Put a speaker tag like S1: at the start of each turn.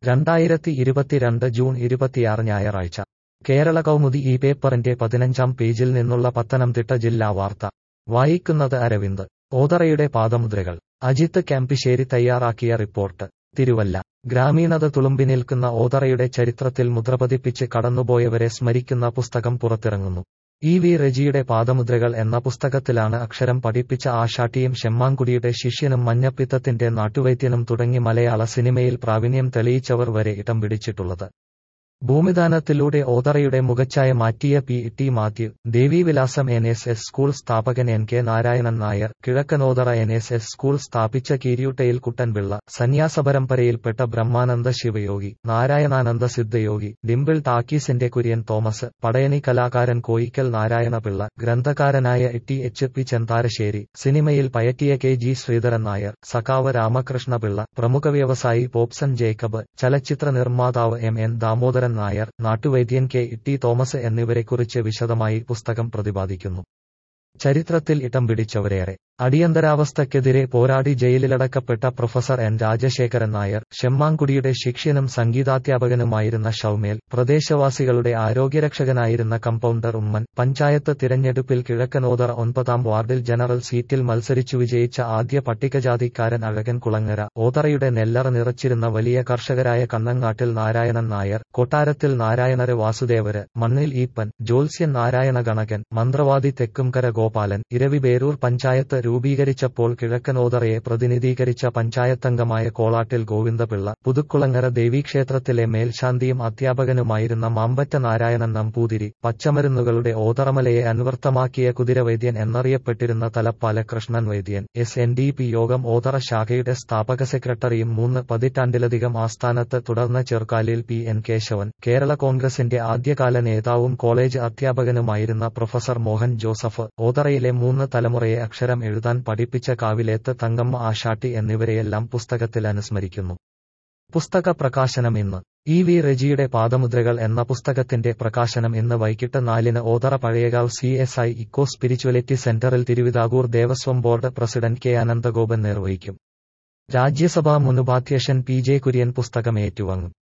S1: രണ്ടായിരത്തി ഇരുപത്തിരണ്ട് ജൂൺ ഇരുപത്തിയാറ് ഞായറാഴ്ച കേരള കൗമുദി ഈ പേപ്പറിന്റെ പതിനഞ്ചാം പേജിൽ നിന്നുള്ള പത്തനംതിട്ട ജില്ലാ വാർത്ത വായിക്കുന്നത് അരവിന്ദ് ഓതറയുടെ പാദമുദ്രകൾ അജിത്ത് ക്യാമ്പിശ്ശേരി തയ്യാറാക്കിയ റിപ്പോർട്ട് തിരുവല്ല ഗ്രാമീണത തുളുമ്പി നിൽക്കുന്ന ഓതറയുടെ ചരിത്രത്തിൽ മുദ്രപതിപ്പിച്ച് കടന്നുപോയവരെ സ്മരിക്കുന്ന പുസ്തകം പുറത്തിറങ്ങുന്നു ഇ വി റെജിയുടെ പാദമുദ്രകൾ എന്ന പുസ്തകത്തിലാണ് അക്ഷരം പഠിപ്പിച്ച ആശാട്ടിയും ഷെമ്മാങ്കുടിയുടെ ശിഷ്യനും മഞ്ഞപ്പിത്തത്തിന്റെ നാട്ടുവൈദ്യനും തുടങ്ങി മലയാള സിനിമയിൽ പ്രാവീണ്യം തെളിയിച്ചവർ വരെ ഇടം പിടിച്ചിട്ടുള്ളത് ഭൂമിദാനത്തിലൂടെ ഓതറയുടെ മുഖച്ഛായ മാറ്റിയ P T Mathew Devivilasam N S S school സ്ഥാപകൻ N K Narayanan Nair Kizhakkanothara N S S school സ്ഥാപിച്ച കീരിയൂട്ടയിൽ കുട്ടൻപിള്ള സന്യാസപരമ്പരയിൽപ്പെട്ട ബ്രഹ്മാനന്ദ ശിവയോഗി നാരായണാനന്ദ സിദ്ധയോഗി ഡിംപിൾ ടാക്കീസിന്റെ കുര്യൻ തോമസ് പടയണി കലാകാരൻ കോയിക്കൽ നാരായണപിള്ള ഗ്രന്ഥകാരനായ ടി എച്ച് പി ചെന്താരശ്ശേരി സിനിമയിൽ പയറ്റിയ കെ ജി ശ്രീധരൻ നായർ സഖാവ് രാമകൃഷ്ണപിള്ള പ്രമുഖ വ്യവസായി പോപ്സൺ ജേക്കബ് ചലച്ചിത്ര നിർമ്മാതാവ് എം എൻ ദാമോദരൻ നായർ നാട്ടുവൈദ്യൻ കെ ടി തോമസ് എന്നിവരെക്കുറിച്ച് വിശദമായി പുസ്തകം പ്രതിപാദിക്കുന്നു ചരിത്രത്തിൽ ഇടം പിടിച്ചവരേറെ അടിയന്തരാവസ്ഥയ്ക്കെതിരെ പോരാടി ജയിലിലടക്കപ്പെട്ട പ്രൊഫസർ എൻ രാജശേഖരൻ നായർ ഷെമ്മാങ്കുടിയുടെ ശിഷ്യനും സംഗീതാധ്യാപകനുമായിരുന്ന ഷൌമേൽ പ്രദേശവാസികളുടെ ആരോഗ്യരക്ഷകനായിരുന്ന കമ്പൗണ്ടർ ഉമ്മൻ പഞ്ചായത്ത് തിരഞ്ഞെടുപ്പിൽ കിഴക്കനോതറ ഒൻപതാം വാർഡിൽ ജനറൽ സീറ്റിൽ മത്സരിച്ചു വിജയിച്ച ആദ്യ പട്ടികജാതിക്കാരൻ അഴകൻ കുളങ്ങര ഓതറയുടെ നെല്ലറ നിറച്ചിരുന്ന വലിയ കർഷകരായ കണ്ണങ്ങാട്ടിൽ നാരായണൻ നായർ കൊട്ടാരത്തിൽ നാരായണര് വാസുദേവര് മണ്ണിൽ ഈപ്പൻ ജോത്സ്യൻ നാരായണ ഗണകൻ മന്ത്രവാദി തെക്കുംകര ഗോപാലൻ ഇരവി ബേരൂർ പഞ്ചായത്ത് രൂപീകരിച്ചപ്പോൾ കിഴക്കനോതറയെ പ്രതിനിധീകരിച്ച പഞ്ചായത്തംഗമായ കോളാട്ടിൽ ഗോവിന്ദപിള്ള പുതുക്കുളങ്ങര ദേവീക്ഷേത്രത്തിലെ മേൽശാന്തിയും അധ്യാപകനുമായിരുന്ന മാമ്പറ്റ നാരായണൻ നമ്പൂതിരി പച്ചമരുന്നുകളുടെ ഓതറമലയെ അനുവർത്തമാക്കിയ കുതിരവൈദ്യൻ എന്നറിയപ്പെട്ടിരുന്ന തലപ്പാല കൃഷ്ണൻ വൈദ്യൻ എസ് എൻ ഡി പി യോഗം ഓതറ ശാഖയുടെ സ്ഥാപക സെക്രട്ടറിയും മൂന്ന് പതിറ്റാണ്ടിലധികം ആസ്ഥാനത്ത് തുടർന്ന് ചെറുക്കാലിൽ പി എൻ കേശവൻ കേരള കോൺഗ്രസിന്റെ ആദ്യകാല നേതാവും കോളേജ് അധ്യാപകനുമായിരുന്ന പ്രൊഫസർ മോഹൻ ജോസഫ് ഓതറയിലെ മൂന്ന് തലമുറയെ അക്ഷരം എഴുതാൻ പഠിപ്പിച്ച കാവിലേത്ത് തങ്കമ്മ ആശാട്ടി എന്നിവരെയെല്ലാം പുസ്തകത്തിൽ അനുസ്മരിക്കുന്നു പുസ്തക പ്രകാശനം ഇന്ന് ഇ വി റെജിയുടെ പാദമുദ്രകൾ എന്ന പുസ്തകത്തിന്റെ പ്രകാശനം ഇന്ന് വൈകിട്ട് നാലിന് Othara Pazhayakavu C S I eco spirituality സെന്ററിൽ Thiruvithamkoor Devaswom board president K Ananthagopan നിർവഹിക്കും രാജ്യസഭാ മുൻ ഉപാധ്യക്ഷൻ പി ജെ കുര്യൻ പുസ്തകം ഏറ്റുവാങ്ങും